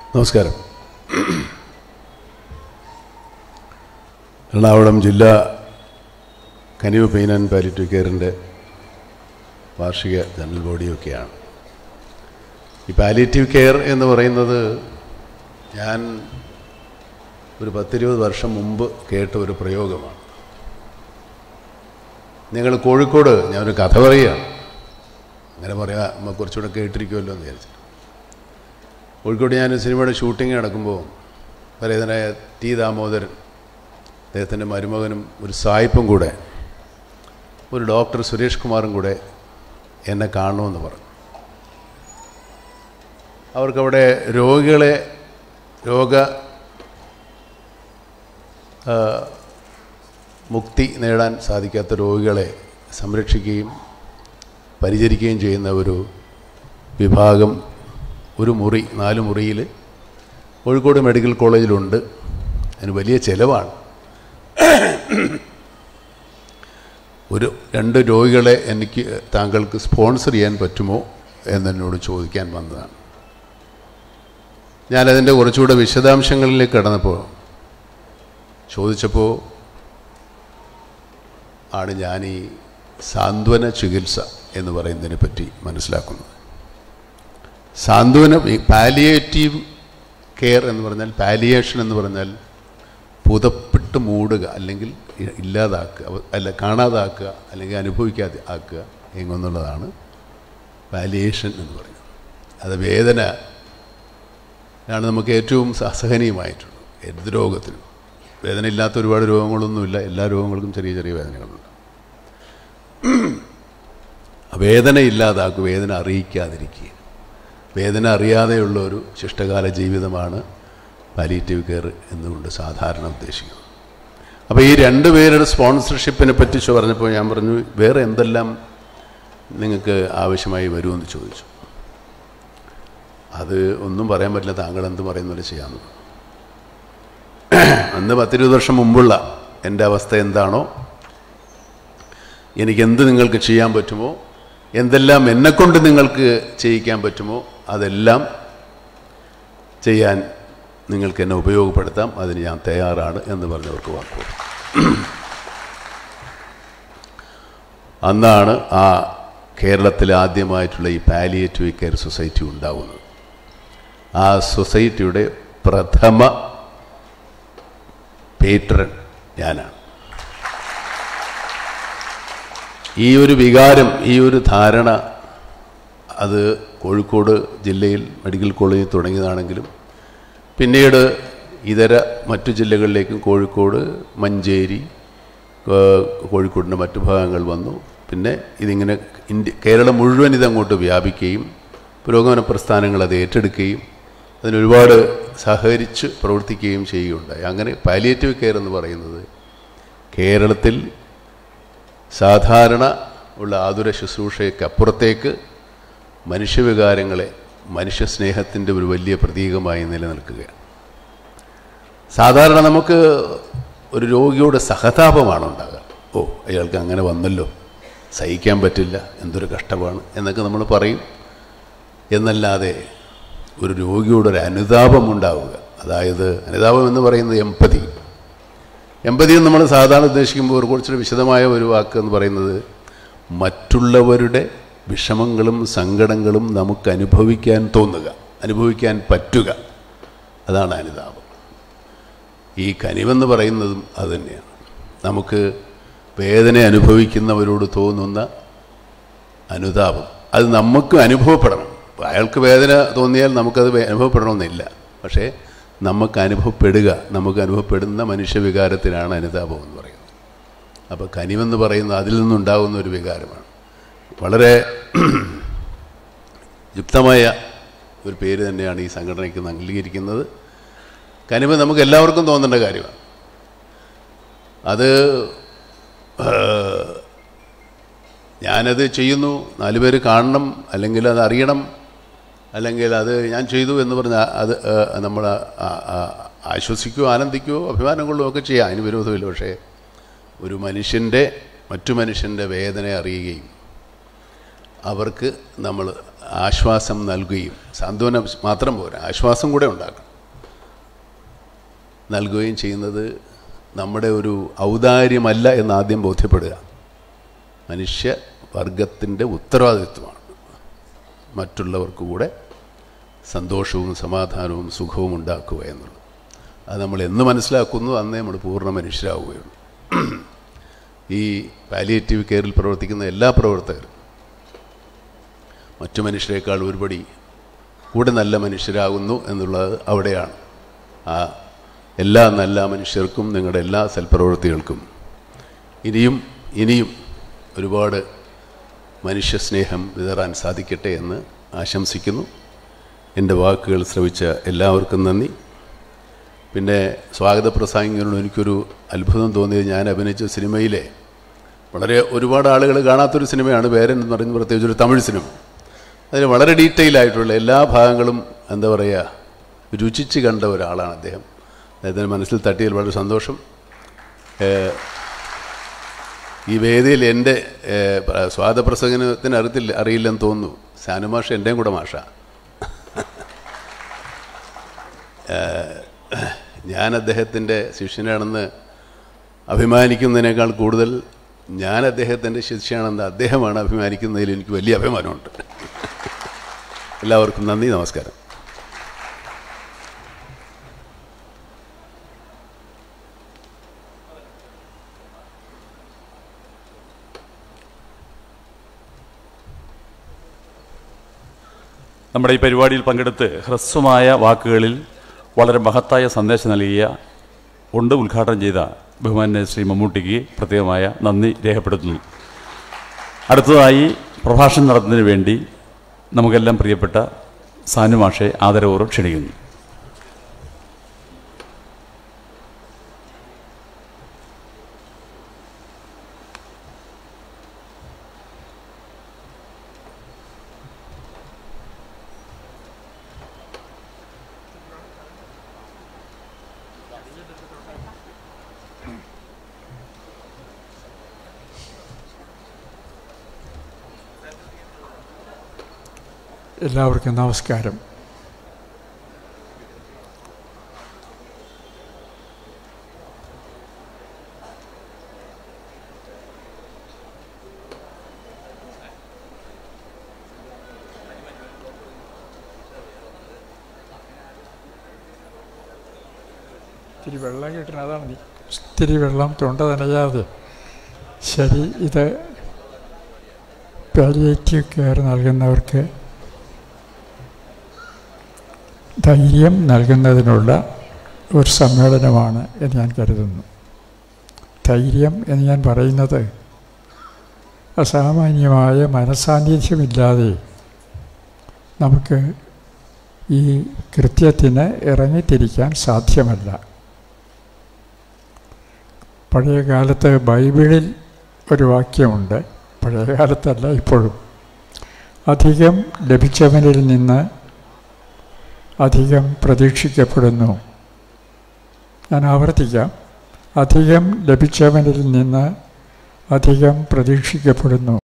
നമസ്കാരം എറണാകുളം ജില്ലാ കനിവ് പെയിൻ ആൻഡ് പാലിറ്റീവ് കെയറിൻ്റെ വാർഷിക ജനറൽ ബോഡിയൊക്കെയാണ് ഈ പാലിറ്റീവ് കെയർ എന്ന് പറയുന്നത് ഞാൻ ഒരു പത്തിരുപത് വർഷം മുമ്പ് കേട്ട ഒരു പ്രയോഗമാണ് നിങ്ങൾ കോഴിക്കോട് ഞാനൊരു കഥ പറയുകയാണ് അങ്ങനെ പറയാം നമ്മൾ കുറച്ചുകൂടെ കേട്ടിരിക്കുമല്ലോ എന്ന് വിചാരിച്ചു കോഴിക്കോട് ഞാൻ സിനിമയുടെ ഷൂട്ടിംഗ് നടക്കുമ്പോൾ പരേതനായ ടി ദാമോദരൻ അദ്ദേഹത്തിൻ്റെ മരുമകനും ഒരു സായിപ്പും കൂടെ ഒരു ഡോക്ടർ സുരേഷ് കുമാറും കൂടെ എന്നെ കാണണമെന്ന് പറഞ്ഞു അവർക്കവിടെ രോഗികളെ രോഗ ആ, മുക്തി നേടാൻ സാധിക്കാത്ത രോഗികളെ സംരക്ഷിക്കുകയും പരിചരിക്കുകയും ചെയ്യുന്ന ഒരു വിഭാഗം ഒരു മുറി നാല് മുറിയിൽ കോഴിക്കോട് മെഡിക്കൽ കോളേജിലുണ്ട് അതിന് വലിയ ചിലവാണ് ഒരു രണ്ട് രോഗികളെ എനിക്ക് താങ്കൾക്ക് സ്പോൺസർ ചെയ്യാൻ പറ്റുമോ എന്നെന്നോട് ചോദിക്കാൻ വന്നതാണ് ഞാനതിൻ്റെ കുറച്ചുകൂടെ വിശദാംശങ്ങളിലേക്ക് കടന്നപ്പോൾ ചോദിച്ചപ്പോൾ ആണ് ഞാൻ ഈ സാന്ത്വന ചികിത്സ എന്ന് പറയുന്നതിനെ പറ്റി മനസ്സിലാക്കുന്നത് സാന്ത്വന പാലിയേറ്റീവ് കെയർ എന്ന് പറഞ്ഞാൽ പാലിയേഷൻ എന്ന് പറഞ്ഞാൽ പുതപ്പിട്ട് മൂടുക അല്ലെങ്കിൽ ഇ- ഇല്ലാതാക്കുക അവ- അല്ല കാണാതാക്കുക അല്ലെങ്കിൽ അനുഭവിക്കാതെ ആക്കുക എങ്ങുന്നുള്ളതാണ് പാലിയേഷൻ എന്ന് പറയുന്നത് അത് വേദന ആണ് നമുക്ക് ഏറ്റവും അസഹനീയമായിട്ടുള്ളത് എന്ത് രോഗത്തിനും വേദന ഇല്ലാത്ത ഒരുപാട് രോഗങ്ങളൊന്നുമില്ല എല്ലാ രോഗങ്ങൾക്കും ചെറിയ ചെറിയ വേദനകളുണ്ട് വേദന ഇല്ലാതാക്കുക വേദന അറിയിക്കാതിരിക്കുക വേദന അറിയാതെയുള്ള ഒരു ശിഷ്ടകാല ജീവിതമാണ് പാലിയേറ്റീവ് കെയർ എന്നുകൊണ്ട് സാധാരണ ഉദ്ദേശിക്കുന്നത് അപ്പോൾ ഈ രണ്ട് പേരുടെ സ്പോൺസർഷിപ്പിനെ പറ്റി ചോ- പറഞ്ഞപ്പോൾ ഞാൻ പറഞ്ഞു വേറെ എന്തെല്ലാം നിങ്ങൾക്ക് ആവശ്യമായി വരുമെന്ന് ചോദിച്ചു അത് ഒന്നും പറയാൻ പറ്റില്ല താങ്കൾ എന്ത് പറയുന്നില്ല ചെയ്യാമെന്ന് അന്ന് പത്തിരുപത് വർഷം മുമ്പുള്ള എൻ്റെ അവസ്ഥ എന്താണോ എനിക്ക് എന്ത് നിങ്ങൾക്ക് ചെയ്യാൻ പറ്റുമോ എന്തെല്ലാം എന്നെക്കൊണ്ട് നിങ്ങൾക്ക് ചെയ്യിക്കാൻ പറ്റുമോ അതെല്ലാം ചെയ്യാൻ നിങ്ങൾക്ക് എന്നെ ഉപയോഗപ്പെടുത്താം അതിന് ഞാൻ തയ്യാറാണ് എന്ന് പറഞ്ഞവർക്ക് വാക്കുകൾ അന്നാണ് ആ കേരളത്തിൽ ആദ്യമായിട്ടുള്ള ഈ പാലിയേറ്റീവ് കെയർ സൊസൈറ്റി ഉണ്ടാവുന്നത് ആ സൊസൈറ്റിയുടെ പ്രഥമ പേട്രൺ ഞാനാണ് ഈ ഒരു വികാരം ഈ ഒരു ധാരണ അത് കോഴിക്കോട് ജില്ലയിൽ മെഡിക്കൽ കോളേജിൽ തുടങ്ങിയതാണെങ്കിലും പിന്നീട് ഇതര മറ്റു ജില്ലകളിലേക്കും കോഴിക്കോട് മഞ്ചേരി ഏഹ് കോഴിക്കോടിൻ്റെ മറ്റു ഭാഗങ്ങൾ വന്നു പിന്നെ ഇതിങ്ങനെ ഇന്ത്യ കേരളം മുഴുവൻ ഇതങ്ങോട്ട് വ്യാപിക്കുകയും പുരോഗമന പ്രസ്ഥാനങ്ങൾ അത് ഏറ്റെടുക്കുകയും അതിനൊരുപാട് സഹകരിച്ച് പ്രവർത്തിക്കുകയും ചെയ്യുകയുണ്ടായി അങ്ങനെ പാലിയേറ്റീവ് കെയർ എന്ന് പറയുന്നത് കേരളത്തിൽ സാധാരണ ഉള്ള ആതുര ശുശ്രൂഷയ്ക്ക് അപ്പുറത്തേക്ക് മനുഷ്യവികാരങ്ങളെ മനുഷ്യസ്നേഹത്തിൻ്റെ ഒരു വലിയ പ്രതീകമായി നിലനിൽക്കുകയാണ് സാധാരണ നമുക്ക് ഒരു രോഗിയോട് സഹതാപമാണ് ഉണ്ടാകുക ഓ അയാൾക്ക് അങ്ങനെ വന്നല്ലോ സഹിക്കാൻ പറ്റില്ല എന്തൊരു കഷ്ടമാണ് എന്നൊക്കെ നമ്മൾ പറയും എന്നല്ലാതെ ഒരു രോഗിയോടൊരു അനുതാപം ഉണ്ടാവുക അതായത് അനുതാപം എന്ന് പറയുന്നത് എമ്പതി എമ്പതി എന്ന് നമ്മൾ സാധാരണ ഉദ്ദേശിക്കുമ്പോൾ ഒരു കുറച്ചൊരു വിശദമായ ഒരു വാക്ക് എന്ന് പറയുന്നത് മറ്റുള്ളവരുടെ വിഷമങ്ങളും സങ്കടങ്ങളും നമുക്ക് അനുഭവിക്കാൻ തോന്നുക അനുഭവിക്കാൻ പറ്റുക അതാണ് അനുതാപം ഈ കനിവെന്ന് പറയുന്നതും അതുതന്നെയാണ് നമുക്ക് വേദന അനുഭവിക്കുന്നവരോട് തോന്നുന്ന അനുതാപം അത് നമുക്ക് അനുഭവപ്പെടണം അയാൾക്ക് വേദന തോന്നിയാൽ നമുക്കത് വേ- അനുഭവപ്പെടണമെന്നില്ല പക്ഷേ നമുക്ക് അനുഭവപ്പെടുക നമുക്ക് അനുഭവപ്പെടുന്ന മനുഷ്യവികാരത്തിനാണ് അനുതാപം എന്ന് പറയുന്നത് അപ്പോൾ കനിവെന്ന് പറയുന്നത് അതിൽ നിന്നുണ്ടാകുന്ന ഒരു വികാരമാണ് വളരെ യുക്തമായ ഒരു പേര് തന്നെയാണ് ഈ സംഘടനയ്ക്ക് അംഗീകരിക്കുന്നത് കനിവ് നമുക്ക് എല്ലാവർക്കും തോന്നേണ്ട കാര്യമാണ് അത് ഏഹ്, ഞാനത് ചെയ്യുന്നു നാല് പേര് കാണണം അല്ലെങ്കിൽ അത് അറിയണം അല്ലെങ്കിൽ അത് ഞാൻ ചെയ്തു എന്ന് പറഞ്ഞ് അത് നമ്മൾ ആശ്വസിക്കുകയോ ആനന്ദിക്കുകയോ അഭിമാനം കൊള്ളുകയോ ഒക്കെ ചെയ്യാം അതിന് വിരോധമില്ല പക്ഷേ ഒരു മനുഷ്യൻ്റെ മറ്റു മനുഷ്യൻ്റെ വേദന അറിയുകയും അവർക്ക് നമ്മൾ ആശ്വാസം നൽകുകയും സാന്ത്വനം മാത്രം പോരാ ആശ്വാസം കൂടെ ഉണ്ടാക്കണം നൽകുകയും ചെയ്യുന്നത് നമ്മുടെ ഒരു ഔദാര്യമല്ല എന്ന് ആദ്യം ബോധ്യപ്പെടുക മനുഷ്യ വർഗത്തിൻ്റെ ഉത്തരവാദിത്വമാണ് മറ്റുള്ളവർക്ക് കൂടെ സന്തോഷവും സമാധാനവും സുഖവും ഉണ്ടാക്കുക എന്നുള്ളത് അത് നമ്മൾ എന്ന് മനസ്സിലാക്കുന്നു അന്നേ നമ്മൾ പൂർണ്ണ മനുഷ്യരാകുകയുള്ളൂ ഈ പാലിയേറ്റീവ് കെയറിൽ പ്രവർത്തിക്കുന്ന എല്ലാ പ്രവർത്തകരും മറ്റു മനുഷ്യരെക്കാൾ ഒരുപടി കൂടെ നല്ല മനുഷ്യരാകുന്നു എന്നുള്ളത് അവിടെയാണ് ആ എല്ലാ നല്ല മനുഷ്യർക്കും നിങ്ങളുടെ എല്ലാ സൽപ്രവൃത്തികൾക്കും ഇനിയും ഇനിയും ഒരുപാട് മനുഷ്യസ്നേഹം വിതറാൻ സാധിക്കട്ടെ എന്ന് ആശംസിക്കുന്നു എൻ്റെ വാക്കുകൾ ശ്രവിച്ച എല്ലാവർക്കും നന്ദി പിന്നെ സ്വാഗത പ്രസംഗികളോട് എനിക്കൊരു അത്ഭുതം തോന്നിയത് ഞാൻ അഭിനയിച്ച സിനിമയിലെ വളരെ ഒരുപാട് ആളുകൾ കാണാത്തൊരു സിനിമയാണ് പേരൻ എന്ന് പറയുന്നത് പ്രത്യേകിച്ച് ഒരു തമിഴ് സിനിമ അതിൽ വളരെ ഡീറ്റെയിൽ ആയിട്ടുള്ള എല്ലാ ഭാഗങ്ങളും എന്താ പറയുക രുചിച്ച് കണ്ട ഒരാളാണ് അദ്ദേഹം അദ്ദേഹത്തിൻ്റെ മനസ്സിൽ തട്ടിയതിൽ വളരെ സന്തോഷം ഏഹ്, ഈ വേദിയിൽ എൻ്റെ ഏഹ്, പ്ര- സ്വാദപ്രസംഗത്തിന് അറിയത്തില്ല അറിയില്ലെന്ന് തോന്നുന്നു സാനുമാഷ എൻ്റെയും കൂടെ മാഷ ഞാൻ അദ്ദേഹത്തിൻ്റെ ശിഷ്യനാണെന്ന് അഭിമാനിക്കുന്നതിനേക്കാൾ കൂടുതൽ ഞാൻ അദ്ദേഹത്തിൻ്റെ ശിഷ്യനാണെന്ന് അദ്ദേഹമാണ് അഭിമാനിക്കുന്നതിൽ എനിക്ക് വലിയ അഭിമാനമുണ്ട് എല്ലാവർക്കും നന്ദി നമസ്കാരം നമ്മുടെ ഈ പരിപാടിയിൽ പങ്കെടുത്ത് ഹ്രസ്വമായ വാക്കുകളിൽ വളരെ മഹത്തായ സന്ദേശം നൽകിയ ഉണ്ട് ഉദ്ഘാടനം ചെയ്ത ബഹുമാന്യ ശ്രീ മമ്മൂട്ടിക്ക് പ്രത്യേകമായ നന്ദി രേഖപ്പെടുത്തുന്നു അടുത്തതായി പ്രഭാഷണം നടത്തുന്നതിന് വേണ്ടി നമുക്കെല്ലാം പ്രിയപ്പെട്ട സാനുമാഷെ ആദരപൂർവ്വം ക്ഷണിക്കുന്നു എല്ലാവർക്കും നമസ്കാരം ഇത്തിരി വെള്ളം കിട്ടണം അതാണ് നീ ഇത്തിരി വെള്ളം തൊണ്ട നനയാതെ ശരി ഇത് പാലിയേറ്റീവ് കെയർ നൽകുന്നവർക്ക് ധൈര്യം നൽകുന്നതിനുള്ള ഒരു സമ്മേളനമാണ് എന്ന് ഞാൻ കരുതുന്നു ധൈര്യം എന്ന് ഞാൻ പറയുന്നത് അസാമാന്യമായ മനസാന്നിധ്യമില്ലാതെ നമുക്ക് ഈ കൃത്യത്തിന് ഇറങ്ങിത്തിരിക്കാൻ സാധ്യമല്ല പഴയ കാലത്ത് ബൈബിളിൽ ഒരു വാക്യമുണ്ട് പഴയ കാലത്തല്ല ഇപ്പോഴും അധികം ലഭിച്ചവനിൽ നിന്ന് അധികം പ്രതീക്ഷിക്കപ്പെടുന്നു ഞാൻ ആവർത്തിക്കാം അധികം ലഭിച്ചവനിൽ നിന്ന് അധികം പ്രതീക്ഷിക്കപ്പെടുന്നു